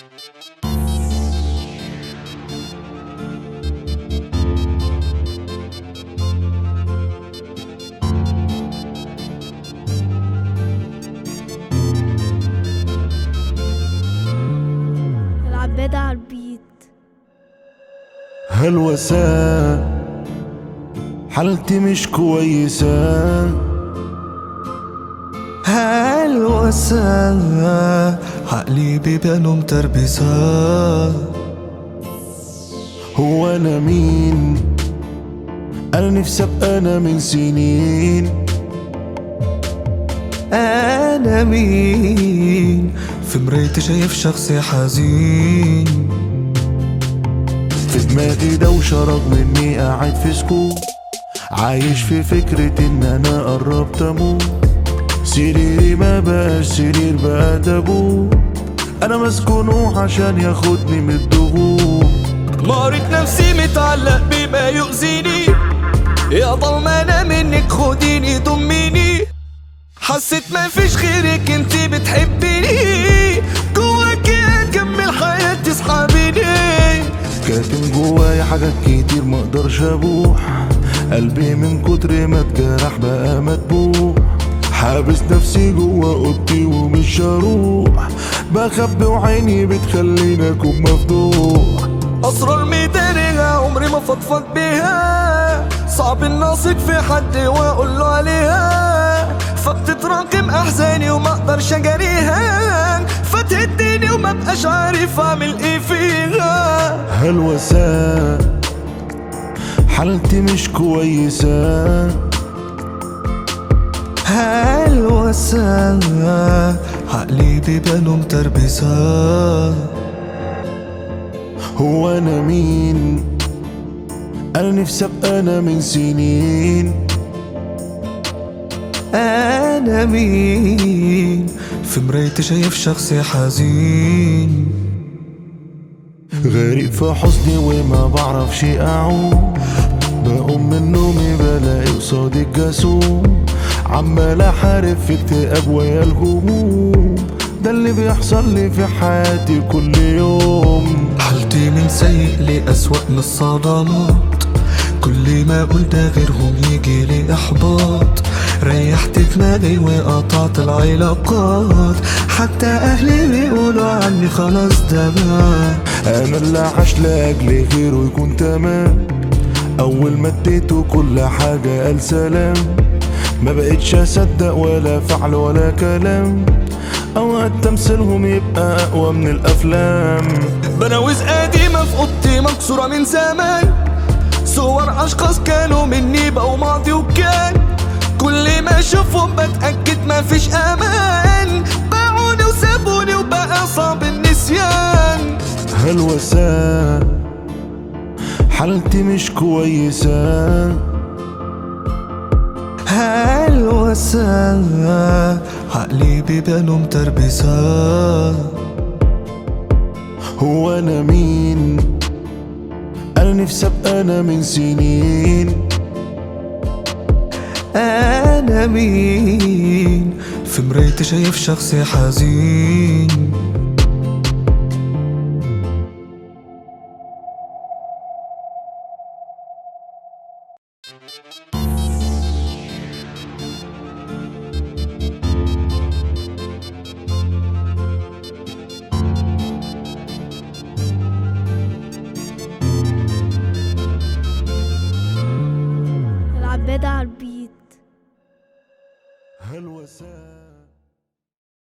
العبادة على البيت هلوسة حالتي مش كويسة هلوسة عقلي بيبانوا متربسة هو أنا مين أنا نفسي أبقى أنا من سنين أنا مين في مرايتي شايف شخص حزين في دماغي دوشة رغم إني قاعد في سكوت عايش في فكرة إن أنا قربت أموت سريري ما بقاش سرير بقى تابوت أنا مسكونه عشان ياخدني من الضغوط مريت نفسي متعلق بما يؤذيني يا ضلمانة منك خديني ضميني حسيت ما فيش غيرك انت بتحبيني جواكي اكمل حياتي اسحبيني كاتم جوايا حاجات كتير مقدرش ابوح قلبي من كتر ما اتجرح بقى مدبوح حابس نفسي جوا اوضتي ومش هروح بخبي وعيني بتخليني اكون مفتوح اسرار ميدانيها عمري ما فضفض بيها صعب ان اثق في حد واقول له عليها فبتتراكم احزاني وما اقدرش اجاريها فتهديني وما بقاش عارف اعمل ايه فيها هلوسة حالتي مش كويسة هلوسة عقلي بيبانوا متربسة هو انا مين انا نفسي ابقى انا من سنين أنا مين في مرايتي شايف شخص حزين غريب في حزني وما بعرفش اعوم بقوم من نومي بلاقي قصادي الجاسوم عمال احارب في اكتئاب ويا الهموم ده اللي بيحصل لي في حياتي كل يوم حالتي من سيء لأسوأ من الصدمات كل ما قلت غيرهم يجي لي إحباط ريحت دماغي وقطعت العلاقات حتى أهلي بيقولوا عني خلاص ده مات انا اللي عاش لاجل غيره يكون تمام اول ما اديته كل حاجة قال سلام ما بقتش اصدق ولا فعل ولا كلام اوقات تمثيلهم يبقى اقوى من الافلام بناوز قديمة في أوضتي مكسورة من زمان صور أشخاص كانوا مني بقوا ماضي وكان كل ما أشوفهم بتأكد مفيش أمان باعوني وسابوني وبقى صعب النسيان هلوسة حالتي مش كويسة هلوسة عقلي بيبانوا متربسة هو انا مين انا نفسي ابقى انا من سنين أنا مين في مرايتي شايف شخص حزين العبادة على البيت هلوسة